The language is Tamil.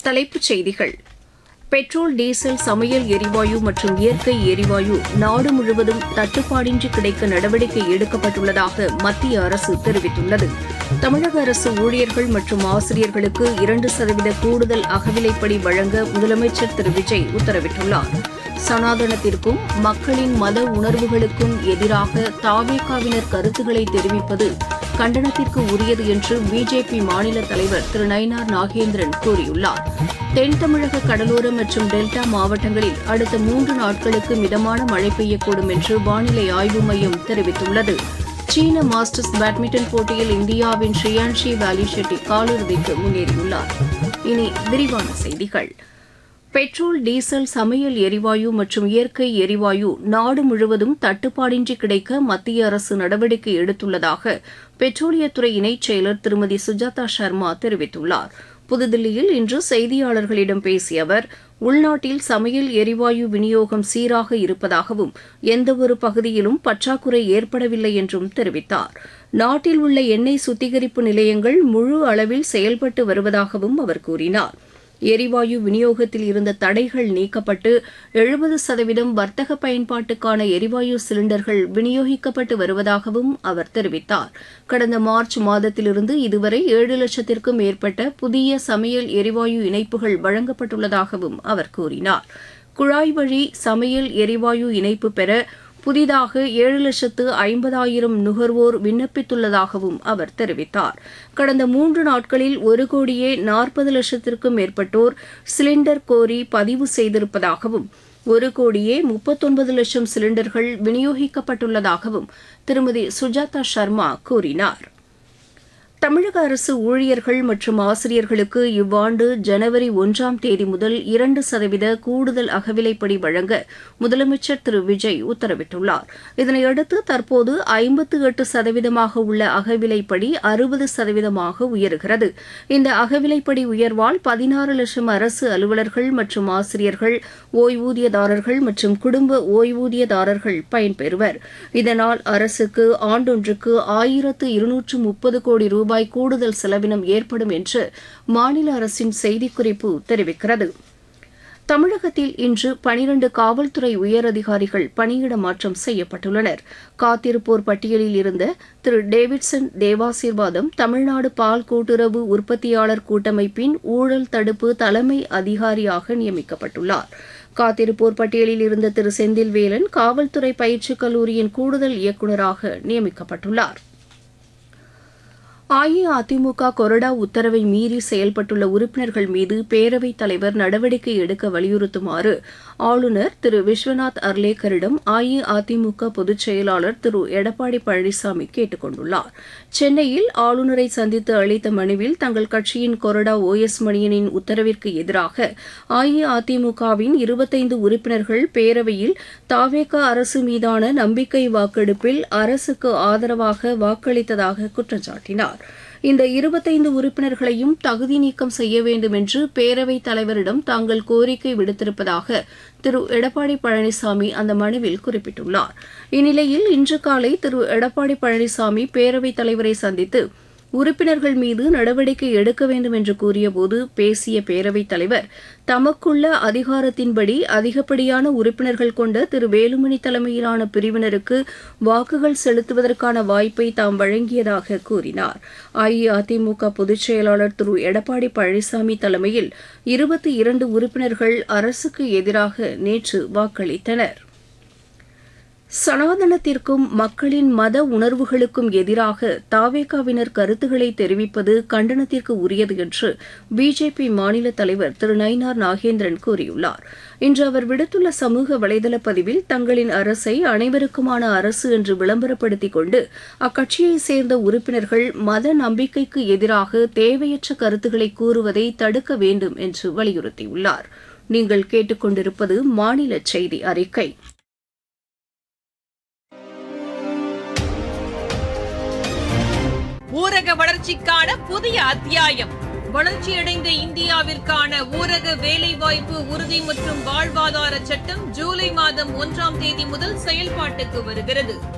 தலைப்புச் செய்திகள் பெட்ரோல் டீசல் சமையல் எரிவாயு மற்றும் இயற்கை எரிவாயு நாடு முழுவதும் தட்டுப்பாடின்றி கிடைக்க நடவடிக்கை எடுக்கப்பட்டுள்ளதாக மத்திய அரசு தெரிவித்துள்ளது தமிழக அரசு ஊழியர்கள் மற்றும் ஆசிரியர்களுக்கு இரண்டு சதவீத கூடுதல் அகவிலைப்படி வழங்க முதலமைச்சர் திரு விஜய் உத்தரவிட்டுள்ளார் சனாதனத்திற்கும் மக்களின் மத உணர்வுகளுக்கும் எதிராக தாவேகாவினர் கருத்துக்களை தெரிவிப்பது கண்டனத்திற்கு உரியது என்று பிஜேபி மாநில தலைவர் திரு நயினார் நாகேந்திரன் கூறியுள்ளார் தென் தமிழக கடலோர மற்றும் டெல்டா மாவட்டங்களில் அடுத்த மூன்று நாட்களுக்கு மிதமான மழை பெய்யக்கூடும் என்று வானிலை ஆய்வு மையம் தெரிவித்துள்ளது சீன மாஸ்டர்ஸ் பேட்மிண்டன் போட்டியில் இந்தியாவின் ஸ்ரீயான்ஷி வேலி ஷெட்டி காலிறுதிக்கு முன்னேறியுள்ளார் இனி விரிவான செய்திகள் பெட்ரோல் டீசல் சமையல் எரிவாயு மற்றும் இயற்கை எரிவாயு நாடு முழுவதும் தட்டுப்பாடின்றி கிடைக்க மத்திய அரசு நடவடிக்கை எடுத்துள்ளதாக பெட்ரோலியத்துறை இணைச் செயலர் திருமதி சுஜாதா சர்மா தெரிவித்துள்ளார் புதுதில்லியில் இன்று செய்தியாளர்களிடம் பேசிய அவர் உள்நாட்டில் சமையல் எரிவாயு விநியோகம் சீராக இருப்பதாகவும் எந்தவொரு பகுதியிலும் பற்றாக்குறை ஏற்படவில்லை என்றும் தெரிவித்தார் நாட்டில் உள்ள எண்ணெய் சுத்திகரிப்பு நிலையங்கள் முழு அளவில் செயல்பட்டு வருவதாகவும் அவர் கூறினார் எரிவாயு விநியோகத்தில் இருந்த தடைகள் நீக்கப்பட்டு எழுபது சதவீதம் வர்த்தக பயன்பாட்டுக்கான எரிவாயு சிலிண்டர்கள் விநியோகிக்கப்பட்டு வருவதாகவும் அவர் தெரிவித்தார் கடந்த மார்ச் மாதத்திலிருந்து இதுவரை ஏழு லட்சத்திற்கும் மேற்பட்ட புதிய சமையல் எரிவாயு இணைப்புகள் வழங்கப்பட்டுள்ளதாகவும் அவர் கூறினார் குழாய் வழி சமையல் எரிவாயு இணைப்பு பெற புதிதாக ஏழு லட்சத்து ஐம்பதாயிரம் நுகர்வோர் விண்ணப்பித்துள்ளதாகவும் அவர் தெரிவித்தார் கடந்த மூன்று நாட்களில் ஒரு கோடியே நாற்பது லட்சத்திற்கும் மேற்பட்டோர் சிலிண்டர் கோரி பதிவு செய்திருப்பதாகவும் ஒரு கோடியே முப்பத்தொன்பது லட்சம் சிலிண்டர்கள் விநியோகிக்கப்பட்டுள்ளதாகவும் திருமதி சுஜாதா சர்மா கூறினார் தமிழக அரசு ஊழியர்கள் மற்றும் ஆசிரியர்களுக்கு இவ்வாண்டு ஜனவரி ஒன்றாம் தேதி முதல் இரண்டு சதவீத கூடுதல் அகவிலைப்படி வழங்க முதலமைச்சர் திரு விஜய் உத்தரவிட்டுள்ளார் இதனையடுத்து தற்போது ஐம்பத்து எட்டு சதவீதமாக உள்ள அகவிலைப்படி அறுபது சதவீதமாக உயர்கிறது இந்த அகவிலைப்படி உயர்வால் பதினாறு லட்சம் அரசு அலுவலர்கள் மற்றும் ஆசிரியர்கள் ஓய்வூதியதாரர்கள் மற்றும் குடும்ப ஓய்வூதியதாரர்கள் பயன்பெறுவர் இதனால் அரசுக்கு ஆண்டொன்றுக்கு ஆயிரத்து இருநூற்று முப்பது கோடி ரூபாய் ரூபாய் கூடுதல் செலவினம் ஏற்படும் என்று மாநில அரசின் செய்திக்குறிப்பு தெரிவிக்கிறது தமிழகத்தில் இன்று பனிரண்டு காவல்துறை உயரதிகாரிகள் பணியிட மாற்றம் செய்யப்பட்டுள்ளனர் காத்திருப்போர் பட்டியலில் இருந்த திரு டேவிட்சன் தேவாசீர்வாதம் தமிழ்நாடு பால் கூட்டுறவு உற்பத்தியாளர் கூட்டமைப்பின் ஊழல் தடுப்பு தலைமை அதிகாரியாக நியமிக்கப்பட்டுள்ளார் காத்திருப்போர் பட்டியலில் இருந்த திரு செந்தில்வேலன் காவல்துறை பயிற்சிக் கல்லூரியின் கூடுதல் இயக்குநராக நியமிக்கப்பட்டுள்ளார் அஇஅதிமுக கொறடா உத்தரவை மீறி செயல்பட்டுள்ள உறுப்பினர்கள் மீது பேரவைத் தலைவர் நடவடிக்கை எடுக்க வலியுறுத்துமாறு ஆளுநர் திரு விஸ்வநாத் அர்லேக்கரிடம் அஇஅதிமுக பொதுச் செயலாளர் திரு எடப்பாடி பழனிசாமி கேட்டுக் கொண்டுள்ளார் சென்னையில் ஆளுநரை சந்தித்து அளித்த மனுவில் தங்கள் கட்சியின் கொறடா ஓ எஸ் மணியனின் உத்தரவிற்கு எதிராக அஇஅதிமுகவின் இருபத்தைந்து உறுப்பினர்கள் பேரவையில் தாவேக அரசு மீதான நம்பிக்கை வாக்கெடுப்பில் அரசுக்கு ஆதரவாக வாக்களித்ததாக குற்றம் சாட்டினார் இந்த இருபத்தைந்து உறுப்பினர்களையும் தகுதி நீக்கம் செய்ய வேண்டும் என்று பேரவைத் தலைவரிடம் தாங்கள் கோரிக்கை விடுத்திருப்பதாக திரு எடப்பாடி பழனிசாமி அந்த மனுவில் குறிப்பிட்டுள்ளார் இந்நிலையில் இன்று காலை திரு எடப்பாடி பழனிசாமி பேரவைத் தலைவரை சந்தித்து உறுப்பினர்கள் மீது நடவடிக்கை எடுக்க வேண்டும் என்று கூறியபோது பேசிய பேரவைத் தலைவர் தமக்குள்ள அதிகாரத்தின்படி அதிகப்படியான உறுப்பினர்கள் கொண்ட திரு வேலுமணி தலைமையிலான பிரிவினருக்கு வாக்குகள் செலுத்துவதற்கான வாய்ப்பை தாம் வழங்கியதாக கூறினார் அஇஅதிமுக பொதுச் செயலாளர் திரு எடப்பாடி பழனிசாமி தலைமையில் இருபத்தி இரண்டு உறுப்பினர்கள் அரசுக்கு எதிராக நேற்று வாக்களித்தனர் சனாதனத்திற்கும் மக்களின் மத உணர்வுகளுக்கும் எதிராக தாவேகாவினர் கருத்துக்களை தெரிவிப்பது கண்டனத்திற்கு உரியது என்று பிஜேபி மாநில தலைவர் திரு நயினார் நாகேந்திரன் கூறியுள்ளார் இன்று அவர் விடுத்துள்ள சமூக வலைதள பதிவில் தங்களின் அரசை அனைவருக்குமான அரசு என்று விளம்பரப்படுத்திக் கொண்டு அக்கட்சியைச் சேர்ந்த உறுப்பினர்கள் மத நம்பிக்கைக்கு எதிராக தேவையற்ற கருத்துக்களை கூறுவதை தடுக்க வேண்டும் என்று வலியுறுத்தியுள்ளார் நீங்கள் கேட்டுக்கொண்டிருப்பது மாநில செய்தி அறிக்கை ஊரக வளர்ச்சிக்கான புதிய அத்தியாயம் வளர்ச்சியடைந்த இந்தியாவிற்கான ஊரக வேலைவாய்ப்பு உறுதி மற்றும் வாழ்வாதார சட்டம் ஜூலை மாதம் ஒன்றாம் தேதி முதல் செயல்பாட்டுக்கு வருகிறது